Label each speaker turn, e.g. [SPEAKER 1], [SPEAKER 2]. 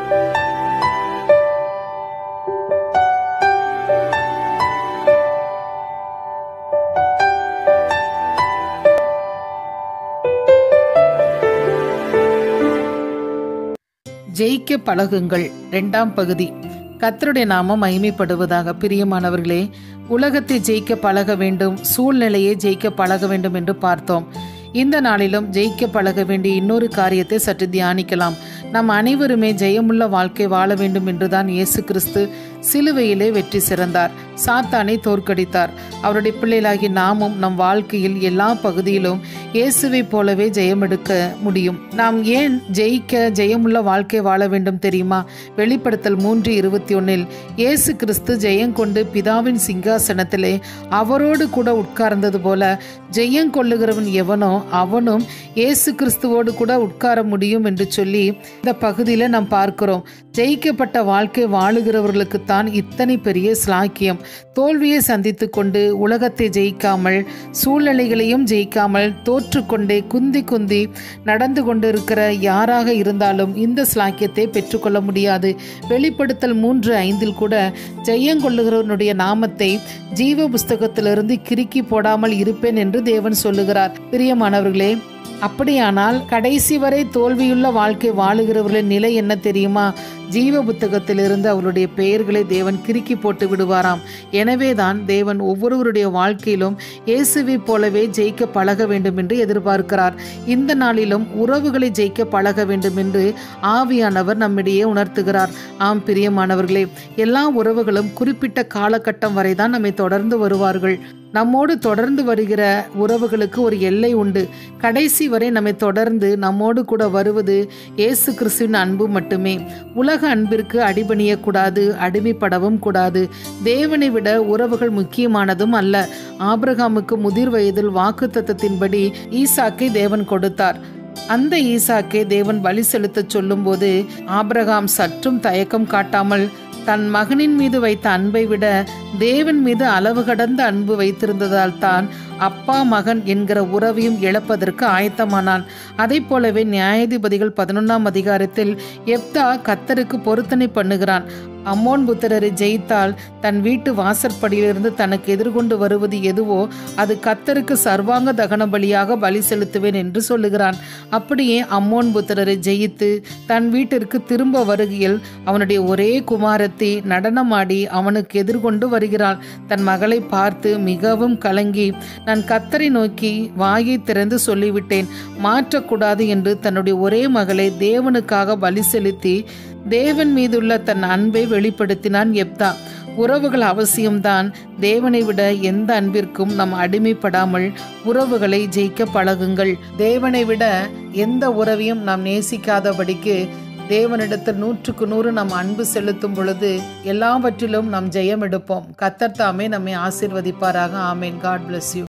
[SPEAKER 1] ஜெயிக்க பழகுங்கள் இரண்டாம் பகுதி கர்த்தருடைய நாமம் மகிமைப்படுவதாக பிரியமானவர்களே உலகத்தை ஜெயிக்க பழக வேண்டும் சூழ்நிலையை ஜெயிக்க பழக வேண்டும் என்று பார்த்தோம் இந்த நாளிலும் ஜெயிக்க பழக வேண்டிய இன்னொரு காரியத்தை சற்று தியானிக்கலாம் நம் அனைவருமே ஜெயமுள்ள வாழ்க்கை வாழ வேண்டும் என்றுதான் இயேசு கிறிஸ்து சிலுவையிலே வெற்றி சிறந்தார் சாத்தானை தோற்கடித்தார் அவருடைய பிள்ளைகளாகி நாமும் நம் வாழ்க்கையில் எல்லா பகுதியிலும் இயேசுவை போலவே ஜெயமெடுக்க முடியும் நாம் ஏன் ஜெயிக்க ஜெயமுள்ள வாழ்க்கை வாழ வேண்டும் தெரியுமா வெளிப்படுத்தல் மூன்று இருபத்தி ஒன்னில் இயேசு கிறிஸ்து ஜெயம் கொண்டு பிதாவின் சிங்காசனத்திலே அவரோடு கூட உட்கார்ந்தது போல ஜெயம் கொள்ளுகிறவன் எவனோ அவனும் இயேசு கிறிஸ்துவோடு கூட உட்கார முடியும் என்று சொல்லி இந்த பகுதியில் நாம் பார்க்கிறோம் ஜெயிக்கப்பட்ட வாழ்க்கை வாழுகிறவர்களுக்குத்தான் இத்தனை பெரிய ஸ்லாக்கியம் தோல்வியை சந்தித்து கொண்டு உலகத்தை ஜெயிக்காமல் சூழ்நிலைகளையும் ஜெயிக்காமல் தோற்றுக்கொண்டே குந்தி குந்தி நடந்து கொண்டிருக்கிற யாராக இருந்தாலும் இந்த ஸ்லாக்கியத்தை பெற்றுக்கொள்ள முடியாது வெளிப்படுத்தல் மூன்று ஐந்தில் கூட ஜெயங்கொள்ளுகிறவனுடைய நாமத்தை ஜீவ புஸ்தகத்திலிருந்து கிறுக்கி போடாமல் இருப்பேன் என்று தேவன் சொல்லுகிறார் பிரியமானவர்களே அப்படியானால் கடைசி வரை தோல்வியுள்ள வாழ்க்கை வாழுகிறவர்களின் நிலை என்ன தெரியுமா ஜீவ புத்தகத்திலிருந்து அவருடைய பெயர்களை தேவன் கிறுக்கி போட்டு விடுவாராம் எனவேதான் தேவன் ஒவ்வொருவருடைய வாழ்க்கையிலும் இயேசுவை போலவே ஜெயிக்க பழக வேண்டும் என்று எதிர்பார்க்கிறார் இந்த நாளிலும் உறவுகளை ஜெயிக்க பழக வேண்டும் என்று ஆவியானவர் நம்மிடையே உணர்த்துகிறார் ஆம் பிரியமானவர்களே எல்லா உறவுகளும் குறிப்பிட்ட காலகட்டம் வரைதான் நம்மை தொடர்ந்து வருவார்கள் நம்மோடு தொடர்ந்து வருகிற உறவுகளுக்கு ஒரு எல்லை உண்டு கடைசி வரை நம்மை தொடர்ந்து நம்மோடு கூட வருவது இயேசு கிறிஸ்துவின் அன்பு மட்டுமே உலக அன்பிற்கு அடிபணியக்கூடாது அடிமைப்படவும் கூடாது தேவனை விட உறவுகள் முக்கியமானதும் அல்ல ஆபிரகாமுக்கு முதிர் வயதில் வாக்கு தத்தத்தின்படி ஈசாக்கை தேவன் கொடுத்தார் அந்த ஈசாக்கை தேவன் பலி செலுத்த சொல்லும்போது ஆபிரகாம் சற்றும் தயக்கம் காட்டாமல் தன் மகனின் மீது வைத்த அன்பை விட தேவன் மீது அளவு கடந்த அன்பு வைத்திருந்ததால் தான் அப்பா மகன் என்கிற உறவையும் இழப்பதற்கு ஆயத்தமானான் அதை போலவே நியாயாதிபதிகள் பதினொன்றாம் அதிகாரத்தில் எப்தா கத்தருக்கு பொருத்தனை பண்ணுகிறான் அம்மோன் புத்திரரை ஜெயித்தால் தன் வீட்டு வாசற்படியிலிருந்து தனக்கு எதிர்கொண்டு வருவது எதுவோ அது கத்தருக்கு சர்வாங்க தகன பலியாக பலி செலுத்துவேன் என்று சொல்லுகிறான் அப்படியே அம்மோன் புத்திரரை ஜெயித்து தன் வீட்டிற்கு திரும்ப வருகையில் அவனுடைய ஒரே குமாரத்தி நடனமாடி அவனுக்கு எதிர்கொண்டு வருகிறாள் தன் மகளை பார்த்து மிகவும் கலங்கி நான் கத்தரை நோக்கி வாயை திறந்து சொல்லிவிட்டேன் மாற்றக்கூடாது என்று தன்னுடைய ஒரே மகளை தேவனுக்காக பலி செலுத்தி தேவன் மீதுள்ள தன் அன்பை வெளிப்படுத்தினான் எப்தா உறவுகள் அவசியம்தான் தேவனை விட எந்த அன்பிற்கும் நாம் அடிமைப்படாமல் உறவுகளை ஜெயிக்க பழகுங்கள் தேவனை விட எந்த உறவையும் நாம் நேசிக்காதபடிக்கு தேவனிடத்தில் நூற்றுக்கு நூறு நாம் அன்பு செலுத்தும் பொழுது எல்லாவற்றிலும் நாம் ஜெயம் எடுப்போம் கத்தர் தாமே நம்மை ஆசிர்வதிப்பாராக ஆமேன் காட் பிளஸ் யூ